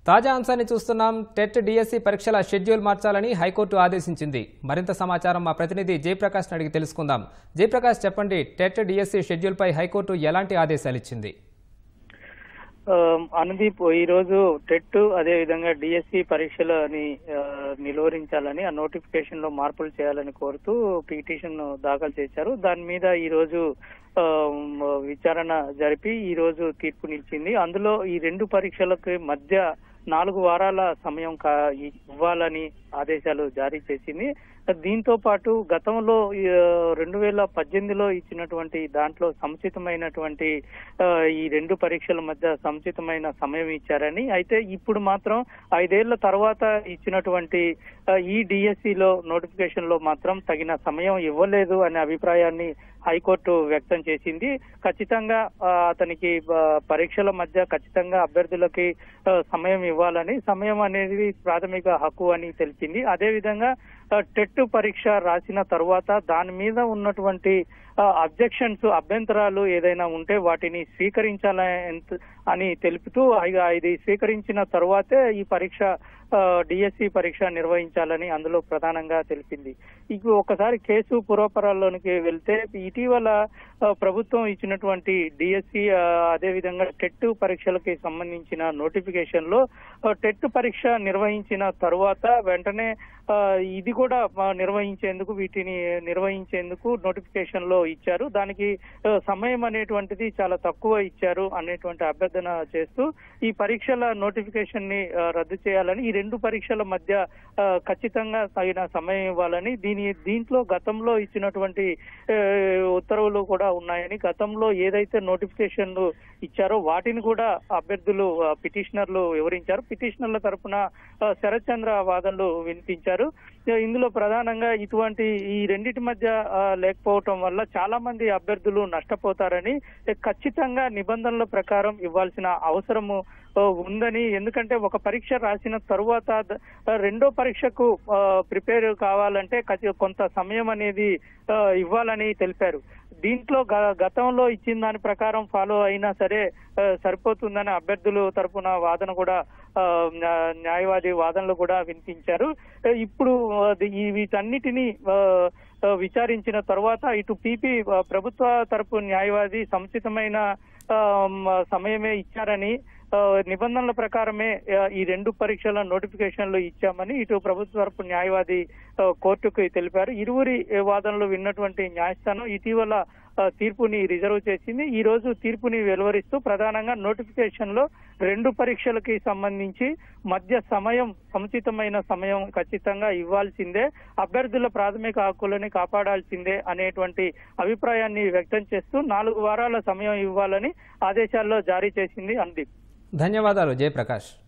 తాజా అంశాన్ని చూస్తున్నాం టెట్ డిఎస్సి పరీక్షల షెడ్యూల్ మార్చాలని హైకోర్టు ఆదేశించింది మరింత సమాచారం మా ప్రతినిధి జయప్రకాష్ అడిగి తెలుసుకుందాం జయప్రకాష్ చెప్పండి టెట్ డిఎస్సి షెడ్యూల్పై హైకోర్టు ఎలాంటి ఆదేశాలు ఇచ్చింది ఆ, అనుదీప్ ఈ రోజు టెట్ అదే విధంగా డిఎస్సి పరీక్షలని ఆ, నిలువరించాలని ఆ నోటిఫికేషన్ లో మార్పులు చేయాలని కోరుతూ పిటిషన్ దాఖలు చేశారు దాని మీద ఈ రోజు ఆ, విచారణ జరిపి ఈ రోజు తీర్పు నిలిచింది అందులో ఈ రెండు పరీక్షలకు మధ్య నాలుగు వారాల సమయం కా- ఇవ్వాలని ఆదేశాలు జారీ చేసింది దీంతో పాటు గతంలో రెండు వేల పద్దెనిమిదిలో ఇచ్చినటువంటి దాంట్లో సముచితమైనటువంటి ఆ, ఈ రెండు పరీక్షల మధ్య సముచితమైన సమయం ఇచ్చారని అయితే ఇప్పుడు మాత్రం ఐదేళ్ల తర్వాత ఇచ్చినటువంటి ఆ, ఈ డిఎస్సి లో నోటిఫికేషన్ లో మాత్రం తగిన సమయం ఇవ్వలేదు అనే అభిప్రాయాన్ని హైకోర్టు వ్యక్తం చేసింది ఖచ్చితంగా ఆ, అతనికి ఆ, పరీక్షల మధ్య ఖచ్చితంగా అభ్యర్థులకి ఆ, సమయం ఇవ్వాలని సమయం అనేది ప్రాథమిక హక్కు అని తెలిపింది అదేవిధంగా ఆ, టెట్ పరీక్ష రాసిన తర్వాత దాని మీద ఉన్నటువంటి అబ్జెక్షన్స్ అభ్యంతరాలు ఏదైనా ఉంటే వాటిని స్వీకరించాలని అని తెలుపుతూ ఇక ఇది స్వీకరించిన తర్వాతే ఈ పరీక్ష డిఎస్సి పరీక్ష నిర్వహించాలని అందులో ప్రధానంగా తెలిపింది ఇక ఒకసారి కేసు పూర్వపరాల్లోనికి వెళ్తే ఇటీవల ఆ, ప్రభుత్వం ఇచ్చినటువంటి డిఎస్సి అదేవిధంగా టెట్ పరీక్షలకి సంబంధించిన నోటిఫికేషన్ లో ఆ, టెట్ పరీక్ష నిర్వహించిన తరువాత వెంటనే ఆ, ఇది కూడా ఆ, నిర్వహించేందుకు వీటిని నిర్వహించేందుకు నోటిఫికేషన్ లో ఇచ్చారు దానికి ఆ, సమయం అనేటువంటిది చాలా తక్కువ ఇచ్చారు అనేటువంటి అభ్యర్థన చేస్తూ ఈ పరీక్షల నోటిఫికేషన్ ని ఆ, రద్దు చేయాలని ఈ రెండు పరీక్షల మధ్య ఆ, ఖచ్చితంగా తగిన సమయం ఇవ్వాలని దీని దీంట్లో గతంలో ఇచ్చినటువంటి ఆ, ఉత్తర్వులు కూడా ఉన్నాయని గతంలో ఏదైతే నోటిఫికేషన్లు ఇచ్చారో వాటిని కూడా అభ్యర్థులు ఆ, పిటిషనర్లు వివరించారు పిటిషనర్ల తరపున ఆ, శరత్ చంద్ర వాదనలు వినిపించారు ఇందులో ప్రధానంగా ఇటువంటి ఈ రెండిటి మధ్య ఆ, లేకపోవటం వల్ల చాలా మంది అభ్యర్థులు నష్టపోతారని ఖచ్చితంగా నిబంధనల ప్రకారం ఇవ్వాల్సిన అవసరము ఆ, ఉందని ఎందుకంటే ఒక పరీక్ష రాసిన తరువాత ద- రెండో పరీక్షకు ప్రిపేర్ కావాలంటే ఖచ్చి- కొంత సమయం అనేది ఆ, ఇవ్వాలని తెలిపారు దీంట్లో గ- గతంలో ఇచ్చిన దాని ప్రకారం ఫాలో అయినా సరే ఆ, సరిపోతుందని అభ్యర్థులు తరపున వాదన కూడా ఆ, న్యా- న్యాయవాది వాదనలు కూడా వినిపించారు ఆ, ఇప్పుడు అది ఈ వీటన్నిటిని ఆ, ఆ, విచారించిన తర్వాత ఇటు పీపీ ఆ, ప్రభుత్వ తరపు న్యాయవాది సముచితమైన ఆ, మ- సమయమే ఇచ్చారని ఆ, నిబంధనల ప్రకారమే ఆ, ఈ రెండు పరీక్షల నోటిఫికేషన్లు ఇచ్చామని ఇటు ప్రభుత్వ తరపు న్యాయవాది ఆ, కోర్టుకు తెలిపారు ఇరువురి ఆ, వాదనలు విన్నటువంటి న్యాయస్థానం ఇటీవల ఆ, తీర్పుని రిజర్వ్ చేసింది ఈ రోజు తీర్పుని వెలువరిస్తూ ప్రధానంగా నోటిఫికేషన్ లో రెండు పరీక్షలకి సంబంధించి మధ్య సమయం సముచితమైన సమయం ఖచ్చితంగా ఇవ్వాల్సిందే అభ్యర్థుల ప్రాథమిక హక్కులని కాపాడాల్సిందే అనేటువంటి అభిప్రాయాన్ని వ్యక్తం చేస్తూ నాలుగు వారాల సమయం ఇవ్వాలని ఆదేశాల్లో జారీ చేసింది అందీప్ ధన్యవాదాలు జయప్రకాష్